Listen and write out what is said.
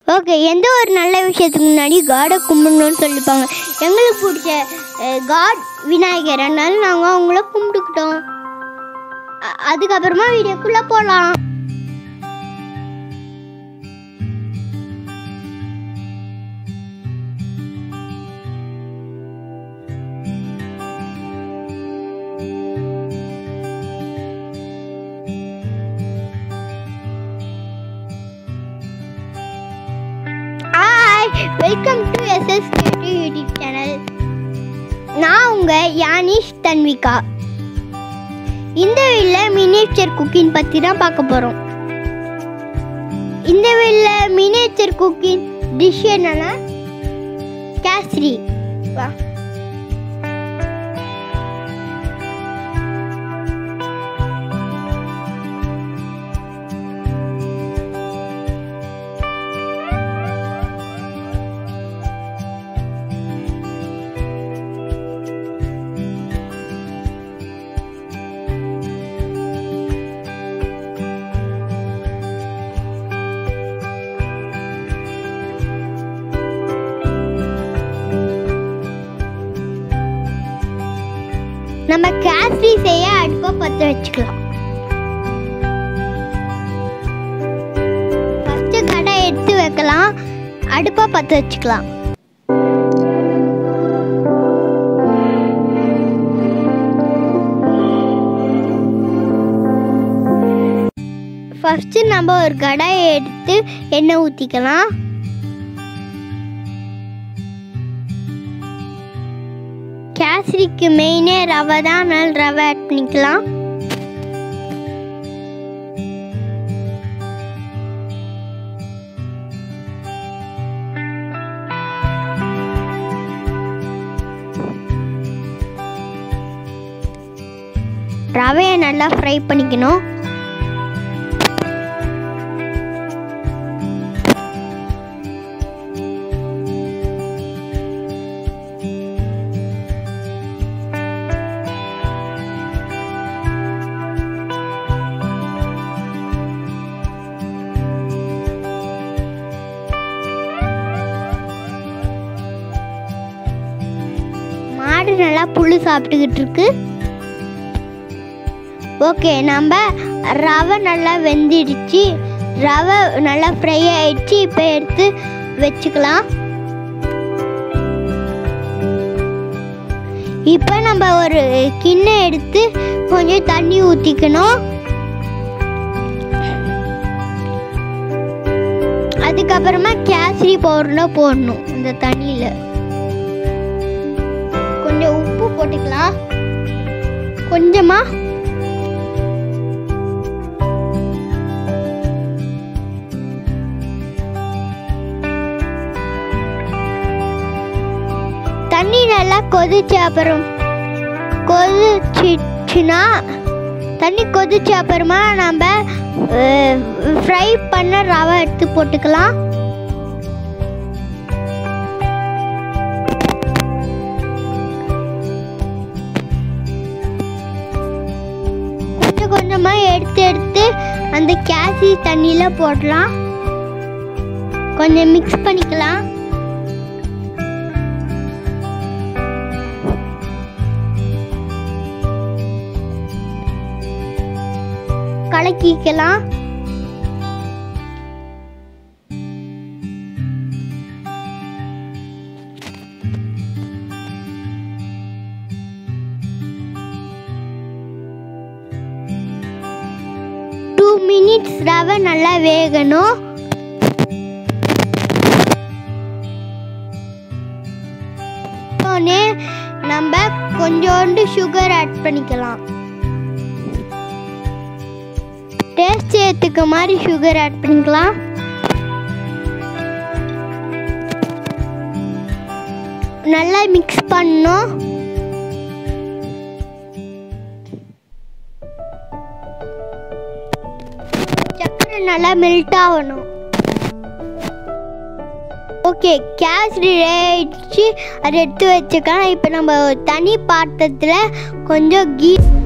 okay எந்த ஒரு நல்ல விஷயத்துக்கு முன்னாடி காடை கும்பிடணும்னு சொல்லிப்பாங்க எங்களுக்கு பிடிச்ச காட் விநாயகர் அதனால நாங்கள் அவங்கள கும்பிட்டுக்கிட்டோம் அ- அதுக்கப்புறமா வீடியோக்குள்ளே போகலாம் hi welcome to SS YouTube channel நான் உங்கள் யானிஷ் தன்விகா இந்த வீடியோவில் மினியேச்சர் குக்கிங் பற்றி தான் பார்க்க போகிறோம் இந்த வீடியோவில் மினியேச்சர் குக்கிங் டிஷ் என்னன்னா கேசரி வா நம்ம கேசரி செய்ய அடுப்பை பற்ற வச்சுக்கலாம் ஃபஸ்ட்டு கடை எடுத்து வைக்கலாம் அடுப்பை பற்ற வச்சுக்கலாம் ஃபஸ்ட்டு நம்ம ஒரு கடாயை எடுத்து எண்ணெய் ஊற்றிக்கலாம் கேசரிக்கு மெயினே ரவை தான் அதனால ரவை ஆட் பண்ணிக்கலாம் ரவையை நல்லா ஃப்ரை பண்ணிக்கணும் மாடு நல்லா புல்லு சாப்பிட்டுக்கிட்டு இருக்கு ஓகே நம்ம ரவை நல்லா வெந்திடுச்சு ரவை நல்லா ஃப்ரை ஆயிடுச்சு இப்போ எடுத்து வச்சுக்கலாம் இப்போ நம்ம ஒரு கிண்ணம் எடுத்து கொஞ்சம் தண்ணி ஊற்றிக்கணும் அதுக்கப்புறமா கேசரி பவுடர்லாம் போடணும் இந்த தண்ணியில் கொஞ்சம் உப்பு போட்டுக்கலாம் கொஞ்சமா தண்ணி நல்லா கொதிச்ச அப்புறம் கொதிச்சிச்சுன்னா தண்ணி கொதிச்ச அப்புறமா நம்ம ஃப்ரை பண்ண ரவை எடுத்து போட்டுக்கலாம் கொஞ்சம் கொஞ்சமா எடுத்து எடுத்து அந்த கேசி தண்ணியில போடலாம் கொஞ்சம் மிக்ஸ் பண்ணிக்கலாம் கலக்கிக்கலாம் டூ மினிட்ஸ் ரவை நல்லா வேகணும் உடனே நம்ம கொஞ்சோண்டு சுகர் ஆட் பண்ணிக்கலாம் டேஸ்ட் ஏற்றுக்க மாதிரி சுகர் ஆட் பண்ணிக்கலாம் நல்லா மிக்ஸ் பண்ணணும் சக்கரை நல்லா மெல்ட் ஆகணும் ஓகே கேசரி ஆயிடுச்சு அதை எடுத்து வச்சுக்கலாம் இப்போ நம்ம ஒரு தனி பாத்திரத்தில் கொஞ்சம் கீ